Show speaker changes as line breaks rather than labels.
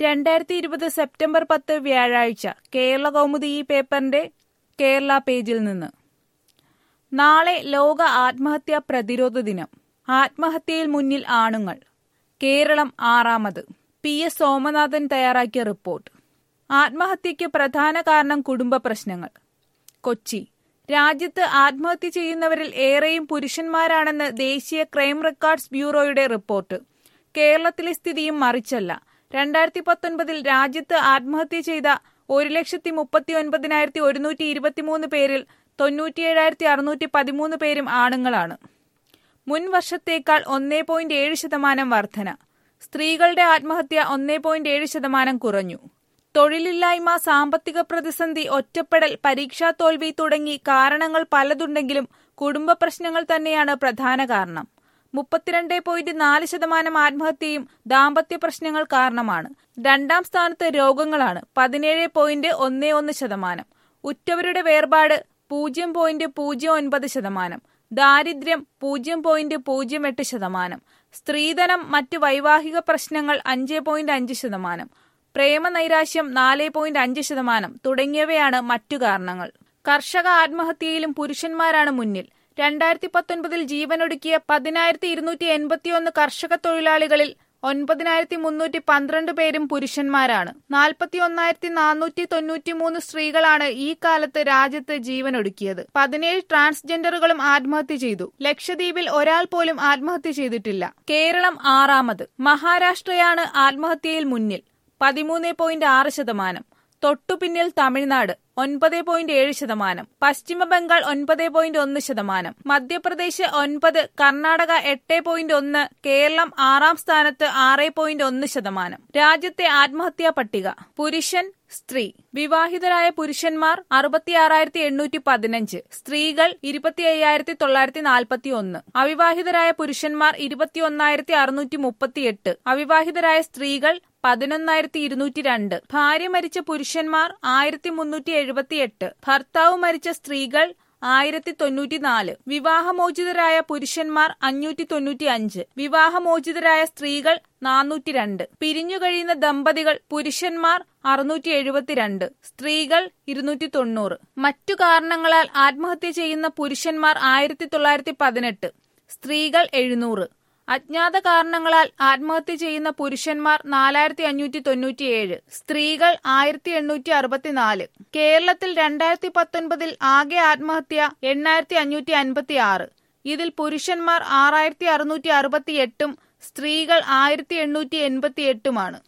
രണ്ടായിരത്തി ഇരുപത് സെപ്റ്റംബർ പത്ത് വ്യാഴാഴ്ച കേരള കൗമുദി ഈ പേപ്പറിന്റെ കേരള പേജിൽ നിന്ന് നാളെ ലോക ആത്മഹത്യാ പ്രതിരോധ ദിനം ആത്മഹത്യയിൽ മുന്നിൽ ആണുങ്ങൾ കേരളം ആറാമത് പി എസ് സോമനാഥൻ തയ്യാറാക്കിയ റിപ്പോർട്ട് ആത്മഹത്യയ്ക്ക് പ്രധാന കാരണം കുടുംബ പ്രശ്നങ്ങൾ കൊച്ചി രാജ്യത്ത് ആത്മഹത്യ ചെയ്യുന്നവരിൽ ഏറെയും പുരുഷന്മാരാണെന്ന് ദേശീയ ക്രൈം റെക്കോർഡ്സ് ബ്യൂറോയുടെ റിപ്പോർട്ട് കേരളത്തിലെ സ്ഥിതിയും മറിച്ചല്ല രണ്ടായിരത്തി പത്തൊൻപതിൽ രാജ്യത്ത് ആത്മഹത്യ ചെയ്ത ഒരു ലക്ഷത്തി മുപ്പത്തി ഒൻപതിനായിരത്തി ഒരുന്നൂറ്റി ഇരുപത്തിമൂന്ന് പേരിൽ തൊണ്ണൂറ്റിയേഴായിരത്തി അറുന്നൂറ്റി പതിമൂന്ന് പേരും ആണുങ്ങളാണ് മുൻ വർഷത്തേക്കാൾ ഒന്നേ പോയിന്റ് ഏഴ് ശതമാനം വർധന സ്ത്രീകളുടെ ആത്മഹത്യ ഒന്നേ പോയിന്റ് ഏഴ് ശതമാനം കുറഞ്ഞു തൊഴിലില്ലായ്മ സാമ്പത്തിക പ്രതിസന്ധി ഒറ്റപ്പെടൽ പരീക്ഷാ തോൽവി തുടങ്ങി കാരണങ്ങൾ പലതുണ്ടെങ്കിലും കുടുംബ പ്രശ്നങ്ങൾ തന്നെയാണ് പ്രധാന കാരണം മുപ്പത്തിരണ്ട് പോയിന്റ് നാല് ശതമാനം ആത്മഹത്യയും ദാമ്പത്യ പ്രശ്നങ്ങൾ കാരണമാണ് രണ്ടാം സ്ഥാനത്ത് രോഗങ്ങളാണ് പതിനേഴ് പോയിന്റ് ഒന്ന് ഒന്ന് ശതമാനം ഉറ്റവരുടെ വേർപാട് പൂജ്യം പോയിന്റ് പൂജ്യം ഒൻപത് ശതമാനം ദാരിദ്ര്യം പൂജ്യം പോയിന്റ് പൂജ്യം എട്ട് ശതമാനം സ്ത്രീധനം മറ്റ് വൈവാഹിക പ്രശ്നങ്ങൾ അഞ്ച് പോയിന്റ് അഞ്ച് ശതമാനം പ്രേമനൈരാശ്യം നാല് പോയിന്റ് അഞ്ച് ശതമാനം തുടങ്ങിയവയാണ് മറ്റു കാരണങ്ങൾ കർഷക ആത്മഹത്യയിലും പുരുഷന്മാരാണ് മുന്നിൽ രണ്ടായിരത്തി പത്തൊൻപതിൽ ജീവനൊടുക്കിയ പതിനായിരത്തി ഇരുന്നൂറ്റി എൺപത്തിയൊന്ന് കർഷക തൊഴിലാളികളിൽ ഒൻപതിനായിരത്തി മുന്നൂറ്റി പന്ത്രണ്ട് പേരും പുരുഷന്മാരാണ് നാൽപ്പത്തി ഒന്നായിരത്തി നാനൂറ്റി തൊണ്ണൂറ്റി മൂന്ന് സ്ത്രീകളാണ് ഈ കാലത്ത് രാജ്യത്ത് ജീവനൊടുക്കിയത് പതിനേഴ് ട്രാൻസ്ജെൻഡറുകളും ആത്മഹത്യ ചെയ്തു ലക്ഷദ്വീപിൽ ഒരാൾ പോലും ആത്മഹത്യ ചെയ്തിട്ടില്ല കേരളം ആറാമത് മഹാരാഷ്ട്രയാണ് ആത്മഹത്യയിൽ മുന്നിൽ പതിമൂന്ന് പോയിന്റ് ആറ് ശതമാനം തൊട്ടുപിന്നിൽ തമിഴ്നാട് ഒൻപത് പോയിന്റ് ഏഴ് ശതമാനം പശ്ചിമ ബംഗാൾ ഒൻപത് പോയിന്റ് ഒന്ന് ശതമാനം മധ്യപ്രദേശ് ഒൻപത് കർണാടക എട്ട് പോയിന്റ് ഒന്ന് കേരളം ആറാം സ്ഥാനത്ത് ആറ് പോയിന്റ് ഒന്ന് ശതമാനം രാജ്യത്തെ ആത്മഹത്യാ പട്ടിക പുരുഷൻ സ്ത്രീ വിവാഹിതരായ പുരുഷന്മാർ അറുപത്തിയാറായിരത്തി എണ്ണൂറ്റി പതിനഞ്ച് സ്ത്രീകൾ ഇരുപത്തി അയ്യായിരത്തി തൊള്ളായിരത്തി നാൽപ്പത്തി ഒന്ന് അവിവാഹിതരായ പുരുഷന്മാർ ഇരുപത്തി ഒന്നായിരത്തി അറുന്നൂറ്റി മുപ്പത്തിയെട്ട് അവിവാഹിതരായ സ്ത്രീകൾ പതിനൊന്നായിരത്തി ഇരുന്നൂറ്റി രണ്ട് ഭാര്യ മരിച്ച പുരുഷന്മാർ ആയിരത്തി മുന്നൂറ്റി എഴുപത്തിയെട്ട് ഭർത്താവ് മരിച്ച സ്ത്രീകൾ ആയിരത്തി തൊണ്ണൂറ്റിനാല് വിവാഹമോചിതരായ പുരുഷന്മാർ അഞ്ഞൂറ്റി തൊണ്ണൂറ്റി അഞ്ച് വിവാഹമോചിതരായ സ്ത്രീകൾ നാനൂറ്റി രണ്ട് പിരിഞ്ഞു കഴിയുന്ന ദമ്പതികൾ പുരുഷന്മാർ അറുന്നൂറ്റി എഴുപത്തിരണ്ട് സ്ത്രീകൾ ഇരുന്നൂറ്റി തൊണ്ണൂറ് മറ്റു കാരണങ്ങളാൽ ആത്മഹത്യ ചെയ്യുന്ന പുരുഷന്മാർ ആയിരത്തി തൊള്ളായിരത്തി പതിനെട്ട് സ്ത്രീകൾ എഴുന്നൂറ് അജ്ഞാത കാരണങ്ങളാൽ ആത്മഹത്യ ചെയ്യുന്ന പുരുഷന്മാർ നാലായിരത്തി അഞ്ഞൂറ്റി തൊണ്ണൂറ്റിയേഴ് സ്ത്രീകൾ ആയിരത്തി എണ്ണൂറ്റി അറുപത്തിനാല് കേരളത്തിൽ രണ്ടായിരത്തി പത്തൊൻപതിൽ ആകെ ആത്മഹത്യ എണ്ണായിരത്തി അഞ്ഞൂറ്റി അൻപത്തി ആറ് ഇതിൽ പുരുഷന്മാർ ആറായിരത്തി അറുന്നൂറ്റി അറുപത്തി എട്ടും സ്ത്രീകൾ ആയിരത്തി എണ്ണൂറ്റി എൺപത്തി എട്ടുമാണ്